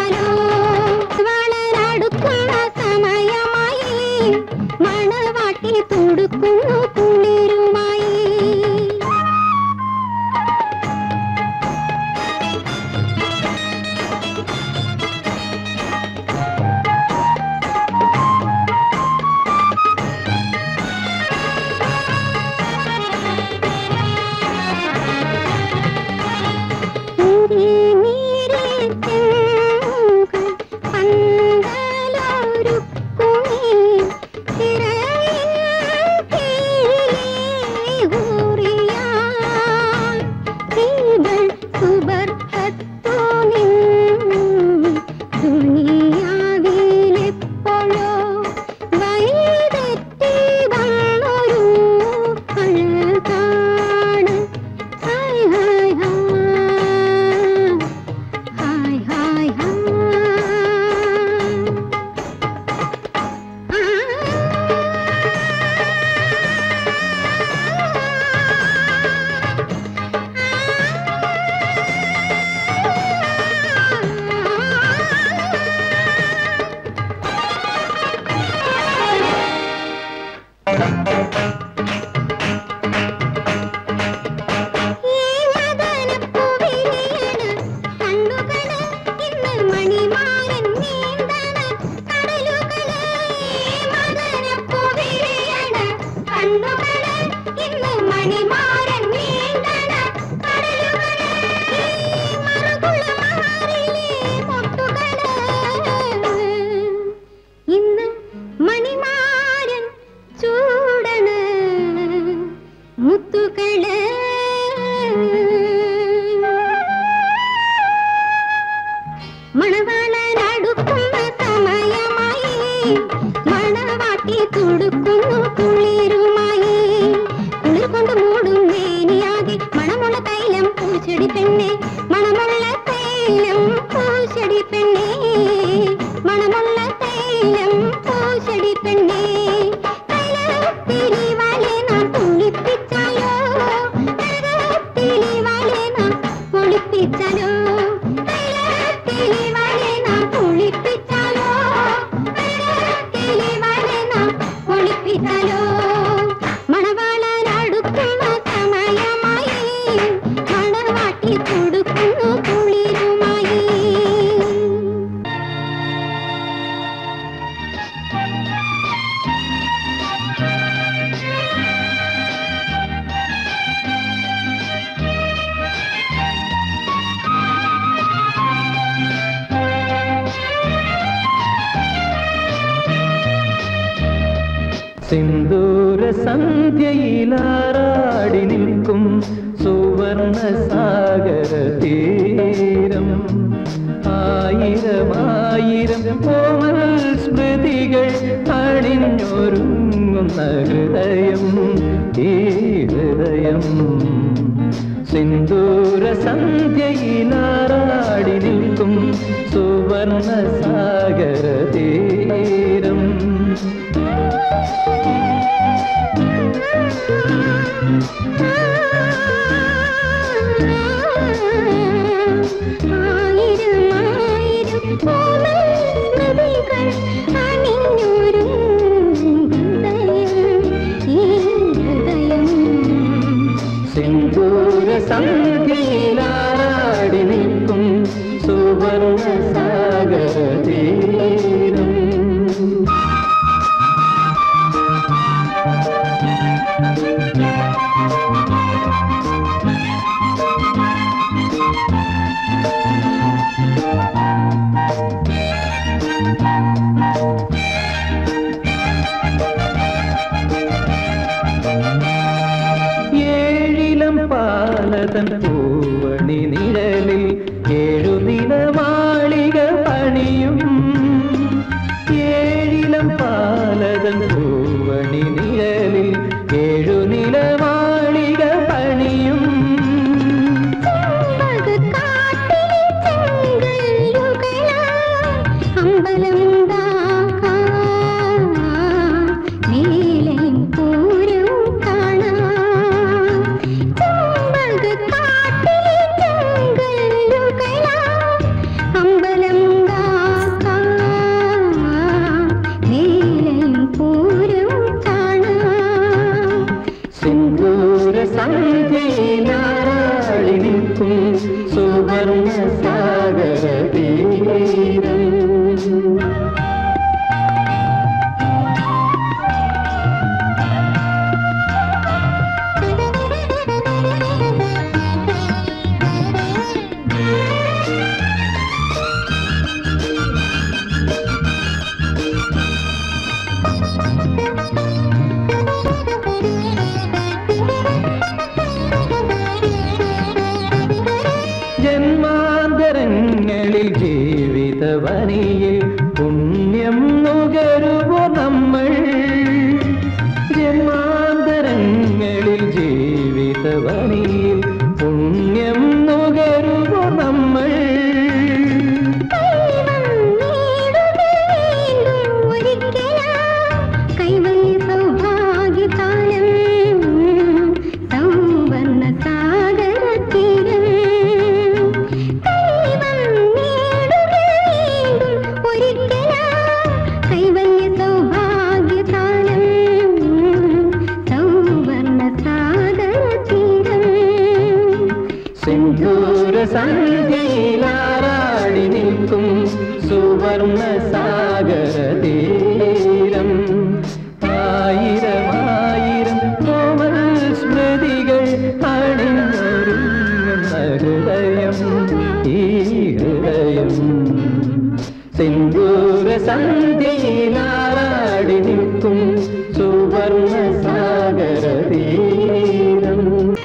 കുളിപ്പിച്ചാലോ വളരടുക്കുന്ന സമയമായി മണവാട്ടി തുടുക്കുന്നു കുളിരുമായി ദുനിയാവിലെപ്പോഴോ വൈതെറ്റി വന്നൊരു അഴകാണ് ഹായ് ഹായ് ഹായ് ഹായ് ഹായ് ഈ മദനപ്പൂവിളിയണ് കണ്ണുകള് ഇന്ന് മണിമാരൻ നീന്തണ് കടലുകള് ഈ മദനപ്പൂവിളിയണ് കണ്ണുകള് ഇന്ന് മണിമാരൻ നീന്തണ് കടലുകള് ഈ മറുകുളമാറിലെ മുട്ടുകള് ഇന്ന് മണിമാരൻ ചൂടണ് മുത്തുകള് മണവാളനടുക്കുന്ന സമയമായി മണവാട്ടി തുടുക്കുന്നു കുളിരുമായി കുളിർ കൊണ്ട് മൂടും വേനിയാകെ മണമുള്ള തൈലം പൂച്ചെടി പെണ്ണെ മണമുള്ള തൈലം പൂച്ചെടി പെണ്ണെ മണമുള്ള തൈലം പൂച്ചെടി പെണ്ണെ തൈലത്തിരി വാലെ നാം കുളിപ്പിച്ചാലോ തൈലത്തിരി വാലെ നാം കുളിപ്പിച്ചാലോ തൈലത്തിരി വാലെ നാം കുളിപ്പിച്ചാലോ തൈലത്തിരി വാലെ നാം കുളിപ്പിച്ചാലോ മണവാളനടുക്കുന്ന സമയമായി മണവാട്ടി കൊടുക്കുന്നു കുളിരുമായി സിന്ദൂര സന്ധ്യയിലാറാടി നിൽക്കും സുവർണ സാഗര തീരം ആയിരം ആയിരം കോമൽ സ്മൃതികൾ അണിഞ്ഞൊരുങ്ങുന്ന ഹൃദയം ഈ ഹൃദയം സിന്ദൂര സന്ധ്യയിലാറാടി നിൽക്കും സുവർണ സാഗര തീരം ആയിരം ആയിരം കോമൽ സ്മൃതികൾ അണിഞ്ഞൊരും ഹൃദയം ഈ ഹൃദയം സിന്ദൂര സന്ധ്യയിലാടി നിൽക്കും സുവർണ സാഗര തീരം ഏഴിലം പാലതൻ പൂവണി നിഴലിൽ ഏഴുനില മാളിക പണിയും ജീവിതവനിയിൽ പുണ്യം നുകരുവോ നമ്മൾ ജന്മാന്തരങ്ങളിൽ ജീവിതവനിയിൽ പുണ്യം നുകരുവോ നമ്മൾ കൈവല്യ സൗഭാഗ്യകാലം സൗവർണ സാഗര തീരം ദൈവം നേടുകയും ഒരിക്കലാം കൈവല്യ സൗഭാഗ്യകാലം സൗവർണ സാഗര തീരം സിന്ദൂര സന്ധ്യയിലാറാടി നിൽക്കും സുവർണ സാഗര തീരം ആയിരമായിരം കോമൽ സ്മൃതികൾ അണിഞ്ഞൊരുങ്ങുന്ന ഹൃദയം ഈ ഹൃദയം സിന്ദൂര സന്ധ്യയിലാറാടി നിൽക്കും സുവർണ സാഗര തീരം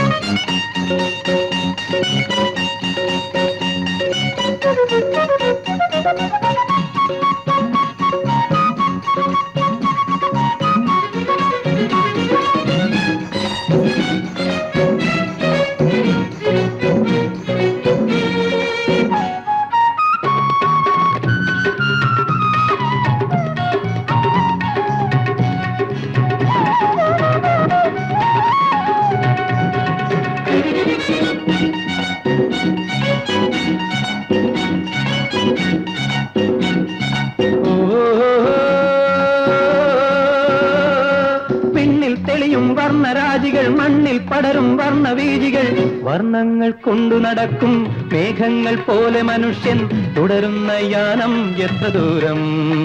പിന്നിൽ തെളിയും വർണ്ണരാജികൾ മണ്ണിൽ പടരും വർണ്ണവീജികൾ വർണ്ണങ്ങൾ കൊണ്ടു നടക്കും മേഘങ്ങൾ പോലെ മനുഷ്യൻ തുടരുന്ന യാനം എത്ര ദൂരം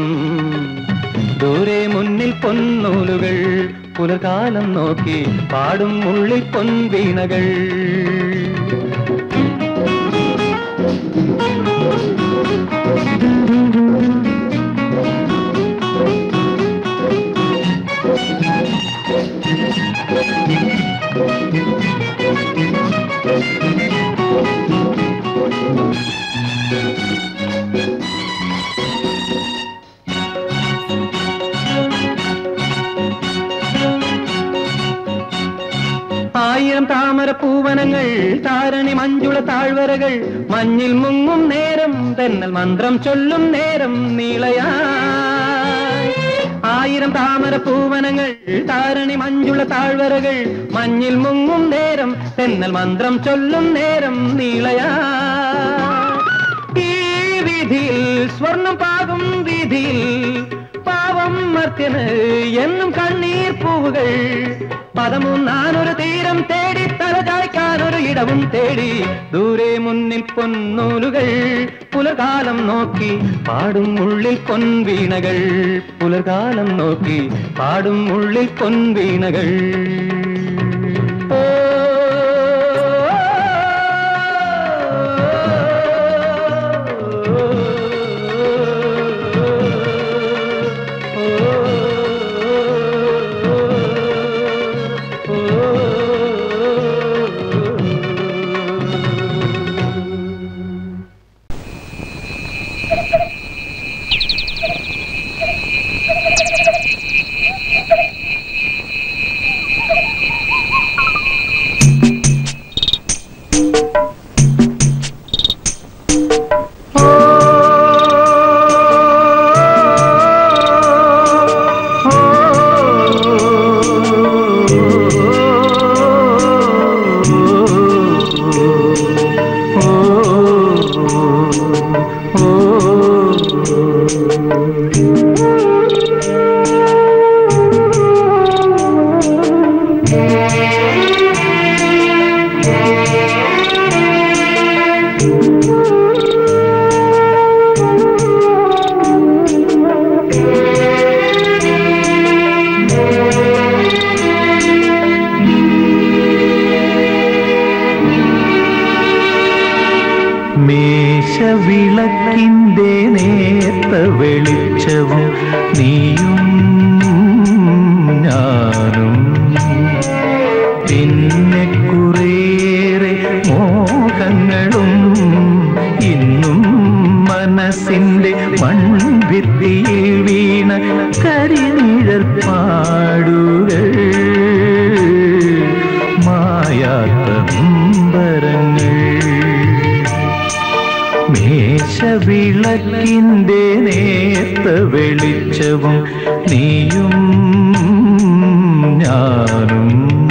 ദൂരെ മുന്നിൽ പൊന്നൂലുകൾ പുലർകാലം നോക്കി പാടും ഉള്ളിൽ പൊൻവീണകൾ ആയിരം താമര പൂവനങ്ങൾ താരണി മഞ്ജുള താഴ്വരകൾ മഞ്ഞിൽ മുങ്ങും നേരം തെന്നൽ മന്ത്രം ചൊല്ലും നേരം നീളയാ ആയിരം താമര പൂവനങ്ങൾ താരണി മഞ്ജുള താഴ്വരകൾ മഞ്ഞിൽ മുങ്ങും നേരം തെന്നൽ മന്ത്രം ചൊല്ലും നേരം നീളയാ ഈ വിധിയിൽ സ്വർണം പാകും വിധിയിൽ പാവം മർത്യന് എന്നും കണ്ണീർ പൂവുകൾ പദമൂന്നാനൊരു തീരം തേടി തലചായ്ക്കാനൊരു ഇടവും തേടി ദൂരെ മുന്നിൽ പൊന്നൂലുകൾ പുലർകാലം നോക്കി പാടും ഉള്ളിൽ പൊൻവീണകൾ പുലർകാലം നോക്കി പാടും ഉള്ളിൽ പൊൻവീണകൾ മേശവിളക്കിൻ്റെ നേർത്ത വെളിച്ചവും നീയും ഞാനും പിന്നെ കുറേറെ മോഹങ്ങളും ഇന്നും മനസ്സിൻ മനസ്സിന്റെ മൺഭിത്തിയിൽ വീണ കരിനിഴൽ പാടുകൾ മായാത്ത നൊമ്പരങ്ങൾ മേശവിളക്കിന്റെ നേർത്ത വെളിച്ചവും നീയും ഞാനും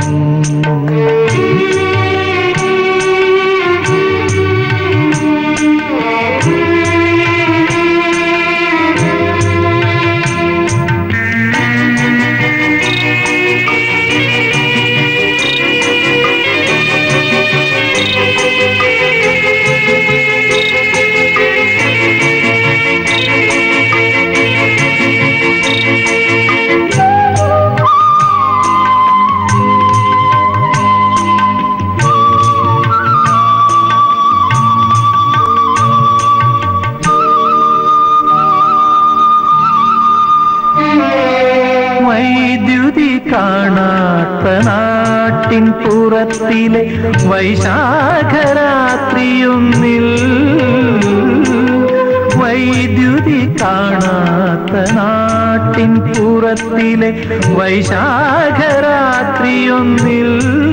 വൈദ്യുതി കാണാത്ത നാട്ടിൻ പുറത്തിലെ വൈശാഖരാത്രിയൊന്നിൽ വൈദ്യുതി കാണാത്ത നാട്ടിൻ പുറത്തിലെ വൈശാഖരാത്രിയൊന്നിൽ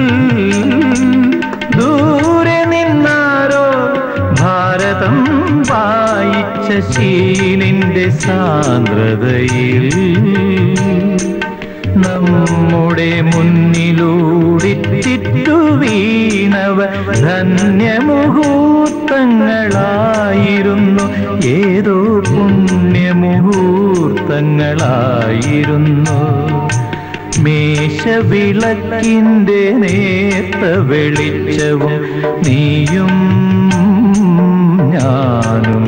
ദൂരെ നിന്നാരോ ഭാരതം വായിച്ച ശീലിന്റെ സാന്ദ്രതയിൽ നമ്മുടെ മുന്നിലൂടിറ്റിറ്റു വീണവ ധന്യമുഹൂർത്തങ്ങളായിരുന്നു ഏതോ പുണ്യമുഹൂർത്തങ്ങളായിരുന്നു മേശവിളക്കിന്റെ നേർത്ത വെളിച്ചവും നീയും ഞാനും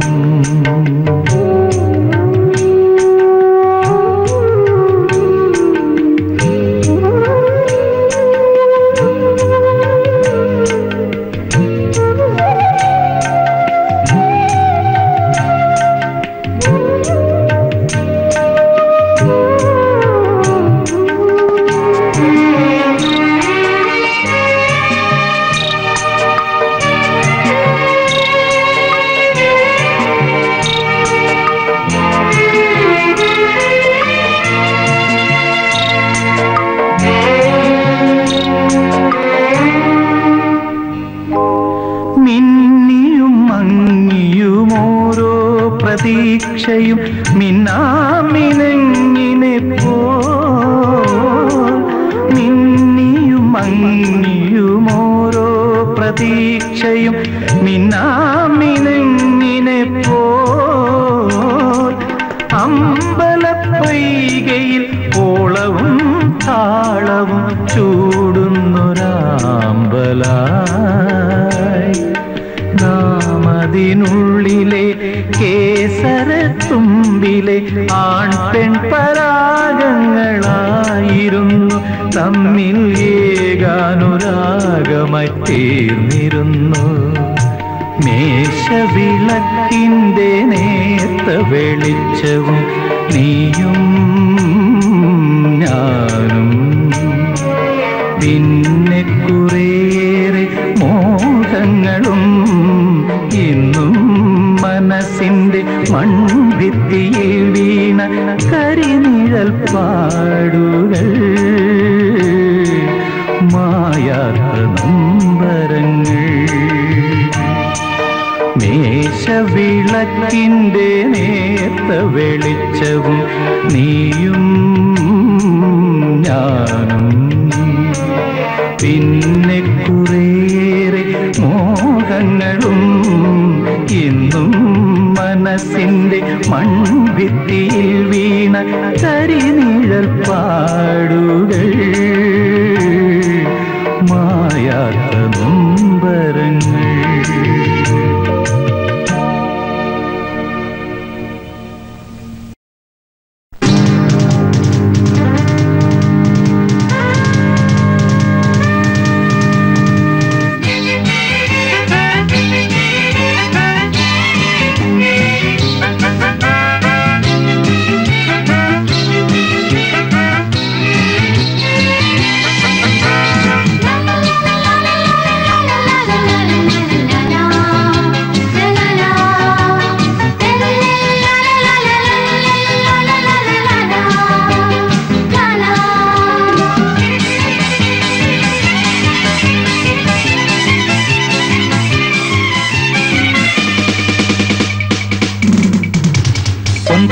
മിന്നിയും മങ്ങിയും ഓരോ പ്രതീക്ഷയും മിന്നാമിനങ്ങിനെ പോ മിന്നിയും മങ്ങിയും ഓരോ പ്രതീക്ഷയും മിന്നാമിനങ്ങിനെ പോ അമ്പലപ്പൊയ്കയിൽ ഓളവും താളവും ചൂടുന്നൊരാമ്പലായി നാമതിനുള്ളിലെ കേസരത്തുമ്പിലെ ആൺപെൺ പരാഗങ്ങളായിരുന്നു തമ്മിൽ ഏകാനുരാഗമായി തീർന്നിരുന്നു മേശവിളക്കിന്റെ നേർത്ത വെളിച്ചവും നീയും ഞാനും പിന്നെ കുറേറെ മോഹങ്ങളും ഇന്നും മനസ്സിന്റെ മൺഭിത്തിയിൽ വീണ കരിനിഴൽ പാടുകൾ മായാത്ത നമ്പരങ്ങൾ മേശവിളക്കിന്റെ നേർത്ത വെളിച്ചവും നീയും ഞാനും പിന്നെ കുറേറെ മോഹങ്ങളും ഇന്നും മനസ്സിന്റെ മൺഭിത്തിയിൽ വീണ കരിനിഴൽ പാടുകൾ മായാത്ത നൊമ്പരങ്ങൾ Thank you.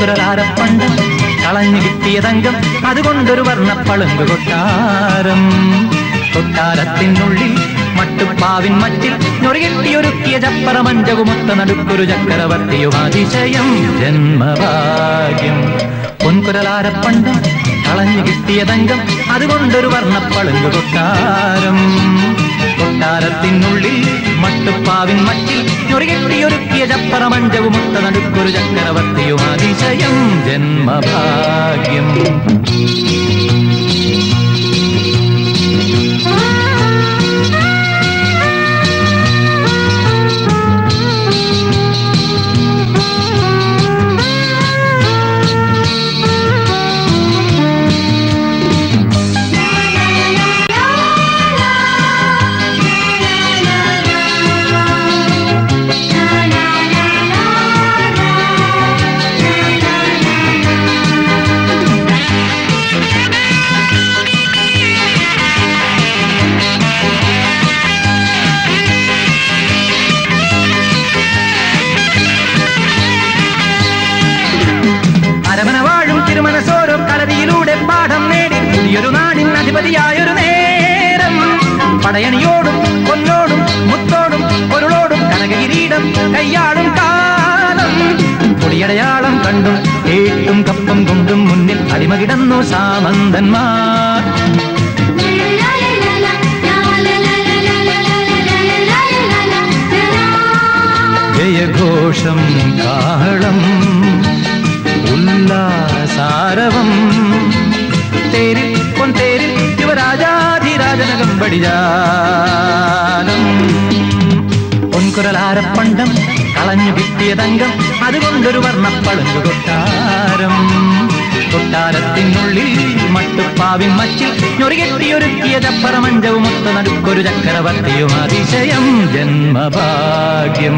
പൊൻകുരലാരപ്പണ്ടം കളഞ്ഞു കിട്ടിയ തങ്കം അതുകൊണ്ടൊരു വർണ്ണപ്പളുങ്ക് കൊട്ടാരം കൊട്ടാരത്തിനുള്ളിൽ മട്ടുപ്പാവിൻ മറ്റിൽ ഞൊറികെട്ടിയൊരുക്കിയ ചപ്പറമഞ്ചകുമൊത്ത നടുക്കൊരു ചക്രവർത്തിയും അതിശയം ജന്മഭാഗ്യം പൊൻകുരലാരപ്പണ്ടം കളഞ്ഞു കിട്ടിയ തങ്കം അതുകൊണ്ടൊരു വർണ്ണപ്പളുങ്ക് കൊട്ടാരം കൊട്ടാരത്തിനുള്ളിൽ മട്ടുപ്പാവിൻ മറ്റിൽ ഞൊറികെട്ടിയൊരുക്കിയ ചപ്പറമഞ്ചവുമൊത്ത നടുക്കൊരു ചക്രവർത്തിയും അതിശയം ജന്മഭാഗ്യം അരമന വാഴും തിരുമനസോരോ കളരിയിലൂടെ പാഠം നേടി പുതിയൊരു നാടിൻ അധിപതിയായൊരു നേരം പടയണിയോടും പൊന്നോടും മുത്തോടും പൊരുളോടും കനകകിരീടം കയ്യാടും കാലം പൊടിയടയാളം കണ്ടും കേട്ടും കപ്പം കൊണ്ടും മുന്നിൽ അടിമ കിടന്നു സാമന്തന്മാർ ജയഘോഷം കാഹളം ഉല്ലാസാരവം തേരിൽ പൊൻതേരിൽ യുവരാജാധിരാജനകം പടിജാലം പൊൻകുരലാരപ്പണ്ടം കളഞ്ഞു കിട്ടിയ തങ്കം അതുകൊണ്ടൊരു വർണ്ണപ്പളുങ്ക് കൊട്ടാരം കൊട്ടാരത്തിനുള്ളിൽ മട്ടുപ്പാവിൻ മച്ചിൽ ഞൊറികെട്ടിയൊരുക്കിയ ചപ്പറമഞ്ചവും ഒത്ത നടുക്കൊരു ചക്രവർത്തിയും അതിശയം ജന്മഭാഗ്യം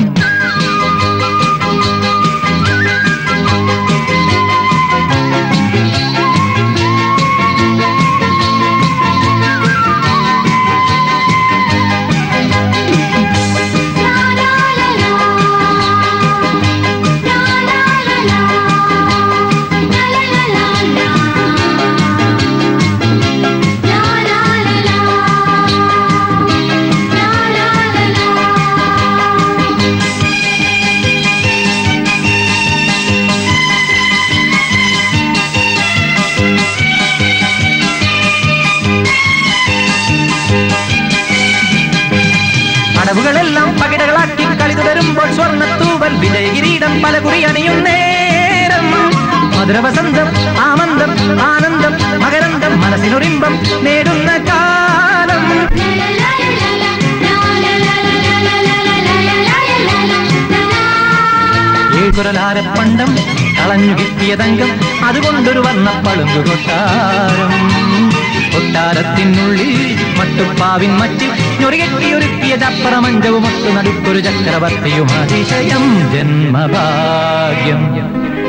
അടവുകളെല്ലാം പകിടകളാക്കി കളി തുടരുമ്പോൾ സ്വർണ്ണത്തൂവൽ വിജയകിരീടം പലകുറി അണിയും നേരം മധുരവസന്തം ആമന്ദം ആനന്ദം മകരന്തം മനസ്സിനൊരിമ്പം നേടുന്ന കാലം ഏകുരലാരപ്പണ്ടം കളഞ്ഞു കിട്ടിയ തങ്കം അതുകൊണ്ടൊരു വർണ്ണപ്പളുങ്കു കൊട്ടാരം കൊട്ടാരത്തിനുള്ളിൽ മട്ടുപ്പാവിൻ മറ്റിൽ ഞൊറികെട്ടിയൊരുക്കിയ ചപ്പറമഞ്ചവും ഒത്തു നടുക്കൊരു ചക്രവർത്തിയും അതിശയം ജന്മഭാഗ്യം